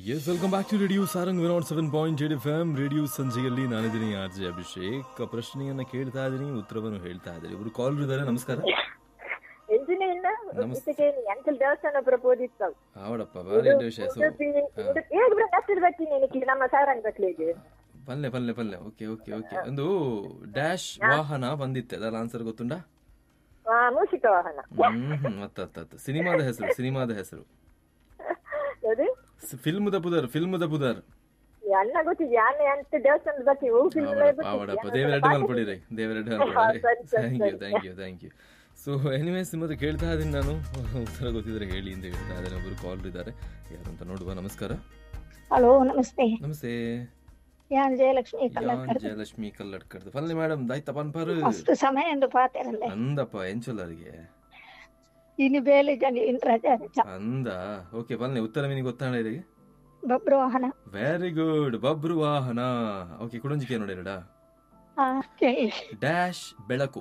S welcome back to radio Sarang ವಿನಾಟ್ seven point eight F M radio ಸಂಜೆಯಲ್ಲಿ ನಾನಿದ್ದೀನಿ R J Abhishek ಪ್ರಶ್ನೆಯನ್ನ ಕೇಳ್ತಾ ಇದ್ದೀನಿ ಉತ್ತರವನ್ನು ಹೇಳ್ತಾ ಇದ್ದೀನಿ ಇವರು ಕಾಲ್ ಇದ್ದಾರೆ ನಮಸ್ಕಾರ ಎಂಜಿನಿಯರ್ನ ನಮಸ್ತೆ. ಇದಕ್ಕೆ ಎಂಕಲ್ ದೇವಸ್ಥಾನ ಪ್ರಬೋದಿಸ್ತವ್ ಆವಡಪ್ಪ ಭಾರಿ ವಿಷಯ ಸೊ ಉಡುಪಿ ಉಡುಪಿ ಹೇಗೆ ಬರ್ತದೆ ಬರ್ತೀನಿ എനിക്ക് ನಮ್ಮ ಸಾರಂಗ್ ಬಕ್ಲಿಗೆ ಪಲ್ಲೆ ಪಲ್ಲೆ ಪಲ್ಲೆ ಓಕೆ ಓಕೆ ಓಕೆ ಒಂದು ಡ್ಯಾಶ್ ವಾಹನ ಬಂದಿತ್ತೆ ಅದರ ಆನ್ಸರ್ ಗೊತ್ತುಂಟಾ ಆ, ಮೂಷಿಕ ವಾಹನ ಹ್ಮ್ ಮತ್ತ ಸಿನಿಮಾದ ಹೆಸರು ಸಿನಿಮಾದ ಹೆಸರು ಯಾವ್ದು ಫಿಲ್ಮ್ದ ಪುದರ್ ಫಿಲ್ಮ್ದ ಪುದರ್ ಅನ್ನ ಗೊತ್ತಿದೆ ಅನ್ನ ಅಂತ ದೇವಸ್ಥಾನದ ಬಗ್ಗೆ ಹೂ film ಎಲ್ಲ ಆವಡಪ್ಪ ಗೊತ್ತಿದೆ. ಆವಡಪ್ಪ ಅನ್ನ ದೇವರೆಡ್ಡಿ ಪಾಠ ಮಲ್ಪಡಿರಿ ದೇವರೆಡ್ಡಿ ಹಾ, ಮಲ್ಪಡಿರಿ ಸರಿ, ಸರಿ, ಥ್ಯಾಂಕ್ ಯು ಸರಿ. Thank you thank you so anyways ನಿಮ್ಮದು ಕೇಳ್ತಾ ಇದ್ದೀನಿ ನಾನು ಉತ್ತರ ಗೊತ್ತಿದ್ರೆ ಹೇಳಿ ಅಂತ ಹೇಳ್ತಾ ಇದ್ದಾರೆ ಒಬ್ಬರು ಕಾಲ್ ಇದ್ದಾರೆ ಯಾರು ಅಂತ ನೋಡುವ ನಮಸ್ಕಾರ ಹಲೋ ನಮಸ್ತೆ ನಮಸ್ತೆ ಯಾನ್ ಜಯಲಕ್ಷ್ಮಿ ಯಾನ್ ಕಲ್ಲಡ್ಕರ್ ಜಯಲಕ್ಷ್ಮಿ ಕಲ್ಲಡ್ಕಡ್ದು ಪಲ್ಲೆ ಮೇಡಮ್ ದಾಯ್ತ ಪನ್ಪರು ಮಸ್ತ್ ಸಮಯ ಎಂದು ಪಾತೆರಲ್ಲ ಅಂದಪ್ಪ ಎಂಚೊಲ್ಲರಿಗೆ ಇನ್ನು ಬೇಲೆ ಜನ ಇನ್ ರಜೆ ರಜ ಅಂದ ಓಕೆ ಪಲ್ಲೆ ಉತ್ತರ ಮೀನಿಗೆ ಗೊತ್ತಾಣಿರಿ ಬಬ್ರು ವಾಹನ ವೆರಿ ಗುಡ್ ಬಬ್ರು ವಾಹನ ಓಕೆ ಕುಡಂಜಿಕೆ ನೋಡಿರಡ ಆ, ಕೆ ಡ್ಯಾಶ್ ಬೆಳಕು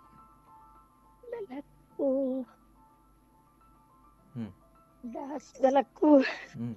ಬೆಳಕು ಹ್ಮ್ ದಾಸ್ ಬೆಳಕು ಹ್ಮ್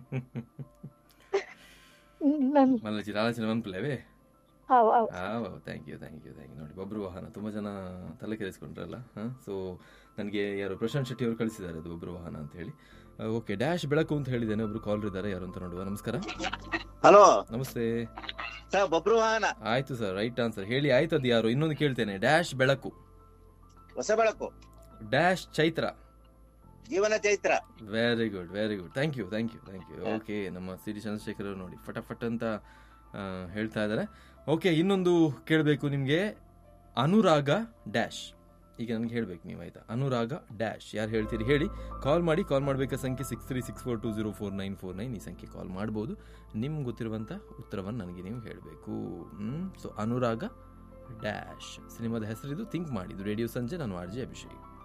ನನ್ ಮಲ್ಲಜಿ ಆಲೋಚನೆ ಮನ್ಪಲೇವೇ ಹೌ ಹೌ thank you thank you thank you ನೋಡಿ ಬಬ್ರು ವಾಹನ ತುಂಬ ಜನ ತಲೆ ಕೆರೆಸ್ಕೊಂಡ್ರಲ್ಲ ಹಾಂ ಸೊ ನನಗೆ ಯಾರು ಪ್ರಶಾಂತ್ ಶೆಟ್ಟಿ ಅವರು ಕಳಿಸಿದ್ದಾರೆ ಅದು ಬಬ್ರು ವಾಹನ ಅಂತ ಹೇಳಿ ಓಕೆ ಡ್ಯಾಶ್ ಬೆಳಕು ಅಂತ ಹೇಳಿದ್ದೇನೆ ಒಬ್ರು ಕಾಲ್ ಇದ್ದಾರೆ ಯಾರು ಅಂತ ನೋಡುವ ನಮಸ್ಕಾರ ಹಲೋ ನಮಸ್ತೆ ಸರ್ ಬಬ್ರು ವಾಹನ ಆಯ್ತು ಸರ್ ರೈಟ್ ಆನ್ಸರ್ ಹೇಳಿ ಆಯ್ತು ಅದು ಯಾರು ಇನ್ನೊಂದು ಕೇಳ್ತೇನೆ ಡ್ಯಾಶ್ ಬೆಳಕು ಹೊಸ ಬೆಳಕು dash Chaitra Jeevana Chaitra very good very good thank you thank you thank you okay ನಮ್ಮ ಸಿ ಡಿ ಚಂದ್ರಶೇಖರ್ ಅವರು ನೋಡಿ ಫಟಾಫಟ್ ಅಂತ ಆ, ಹೇಳ್ತಾ ಇದ್ದಾರೆ ಓಕೆ ಇನ್ನೊಂದು ಕೇಳಬೇಕು ನಿಮಗೆ ಅನುರಾಗ ಡ್ಯಾಶ್ ಈಗ ನನಗೆ ಹೇಳಬೇಕು ನೀವು ಆಯ್ತಾ ಅನುರಾಗ ಡ್ಯಾಶ್ ಯಾರು ಹೇಳ್ತೀರಿ ಹೇಳಿ ಕಾಲ್ ಮಾಡಿ ಕಾಲ್ ಮಾಡಬೇಕಾದ ಸಂಖ್ಯೆ six three six four two zero four nine four nine ಈ ಸಂಖ್ಯೆ ಕಾಲ್ ಮಾಡ್ಬೋದು ನಿಮ್ಗೆ ಗೊತ್ತಿರುವಂಥ ಉತ್ತರವನ್ನು ನನಗೆ ನೀವು ಹೇಳಬೇಕು ಸೊ ಅನುರಾಗ ಡ್ಯಾಶ್ ಸಿನಿಮಾದ ಹೆಸರಿದು ಥಿಂಕ್ ಮಾಡಿದ್ದು ರೇಡಿಯೋ ಸಂಜೆ ನಾನು ಆರ್ ಜೆ ಅಭಿಷೇಕ್